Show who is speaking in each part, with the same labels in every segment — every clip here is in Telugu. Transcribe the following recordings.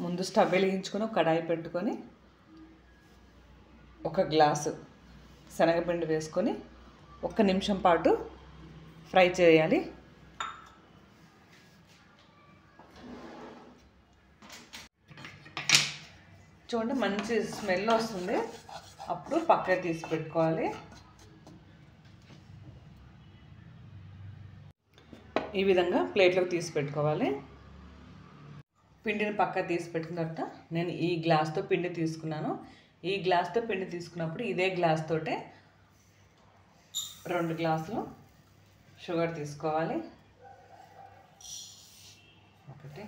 Speaker 1: ముందు స్టవ్ వెలిగించుకొని ఒక కడాయి పెట్టుకొని ఒక గ్లాసు శనగపిండి వేసుకొని ఒక్క నిమిషం పాటు ఫ్రై చేయాలి చూడండి మంచి స్మెల్ వస్తుంది అప్పుడు పక్కకి తీసి పెట్టుకోవాలి ఈ విధంగా ప్లేట్లోకి తీసి పెట్టుకోవాలి పిండిని పక్క తీసి పెట్టుకున్న తర్వాత నేను ఈ గ్లాస్తో పిండి తీసుకున్నాను ఈ గ్లాస్తో పిండి తీసుకున్నప్పుడు ఇదే గ్లాస్ తోటే రెండు గ్లాసులు షుగర్ తీసుకోవాలి ఒకటి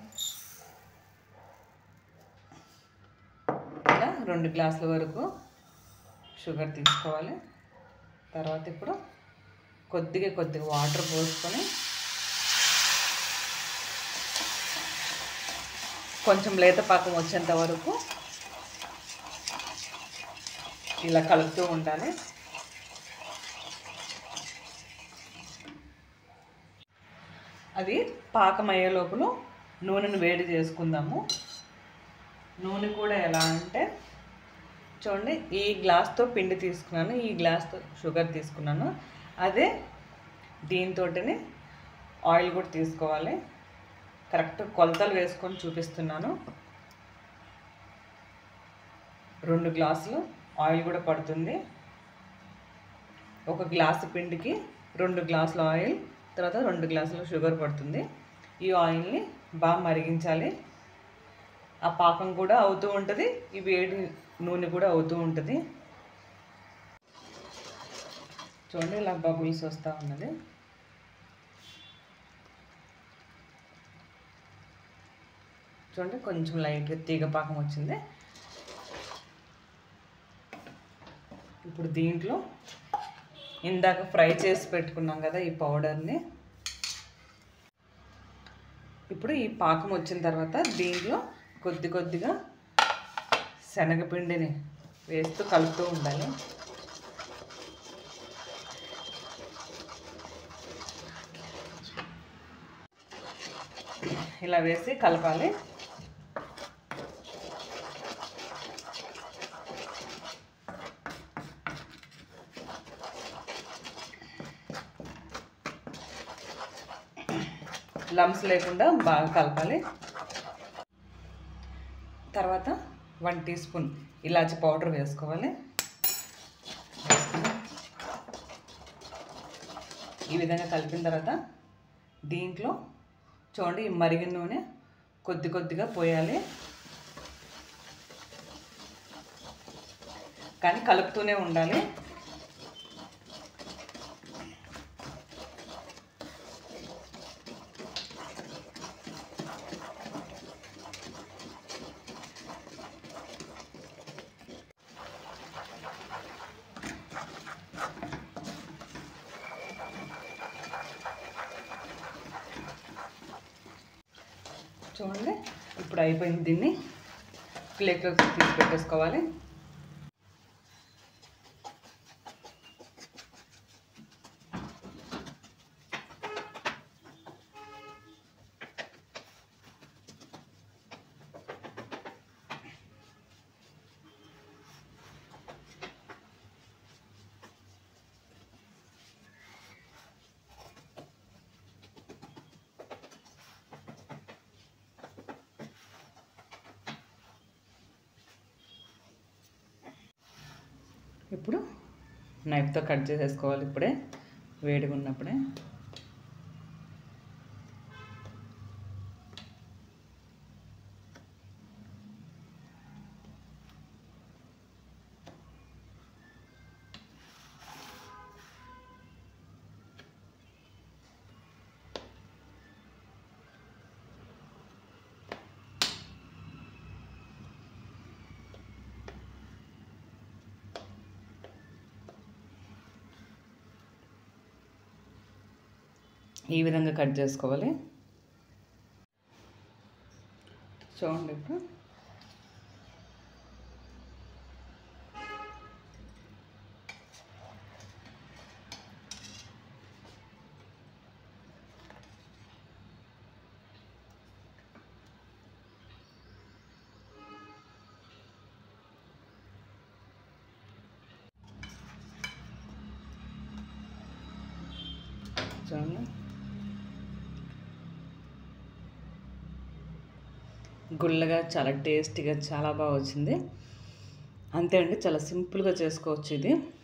Speaker 1: ఇలా రెండు గ్లాసుల వరకు షుగర్ తీసుకోవాలి తర్వాత ఇప్పుడు కొద్దిగా కొద్దిగా వాటర్ పోసుకొని కొంచెం లేత పాకం వచ్చేంత వరకు ఇలా కలుపుతూ ఉండాలి అది పాకం అయ్యే లోపల నూనెను వేడి చేసుకుందాము నూనె కూడా ఎలా అంటే చూడండి ఈ గ్లాస్తో పిండి తీసుకున్నాను ఈ గ్లాస్తో షుగర్ తీసుకున్నాను అదే దీంతోటిని ఆయిల్ కూడా తీసుకోవాలి కరెక్ట్ కొలతలు వేసుకొని చూపిస్తున్నాను రెండు గ్లాసులు ఆయిల్ కూడా పడుతుంది ఒక గ్లాసు పిండికి రెండు గ్లాసుల ఆయిల్ తర్వాత రెండు గ్లాసులు షుగర్ పడుతుంది ఈ ఆయిల్ని బాగా మరిగించాలి ఆ పాకం కూడా అవుతూ ఉంటుంది ఈ వేడి నూనె కూడా అవుతూ ఉంటుంది చూడండి ఇలా బబుల్స్ వస్తూ ఉన్నది చూడండి కొంచెం లైట్గా తీగ పాకం వచ్చింది ఇప్పుడు దీంట్లో ఇందాక ఫ్రై చేసి పెట్టుకున్నాం కదా ఈ పౌడర్ని ఇప్పుడు ఈ పాకం వచ్చిన తర్వాత దీంట్లో కొద్ది కొద్దిగా శనగపిండిని వేస్తూ కలుపుతూ ఉండాలి ఇలా వేసి కలపాలి లమ్స్ లేకుండా బాగా కలపాలి తర్వాత వన్ టీ స్పూన్ ఇలాచి పౌడర్ వేసుకోవాలి ఈ విధంగా కలిపిన తర్వాత దీంట్లో చూడండి ఈ మరిగిన నూనె కొద్ది కొద్దిగా పోయాలి కానీ కలుపుతూనే ఉండాలి చూడండి ఇప్పుడు అయిపోయింది దీన్ని ప్లేట్లోకి తీసి పెట్టేసుకోవాలి ఇప్పుడు నైఫ్తో కట్ చేసేసుకోవాలి ఇప్పుడే వేడిగా ఉన్నప్పుడే ఈ విధంగా కట్ చేసుకోవాలి చూడండి ఇప్పుడు చూడండి గుల్లగా చాలా టేస్టీగా చాలా బాగా వచ్చింది అంతే అండి చాలా సింపుల్గా చేసుకోవచ్చు ఇది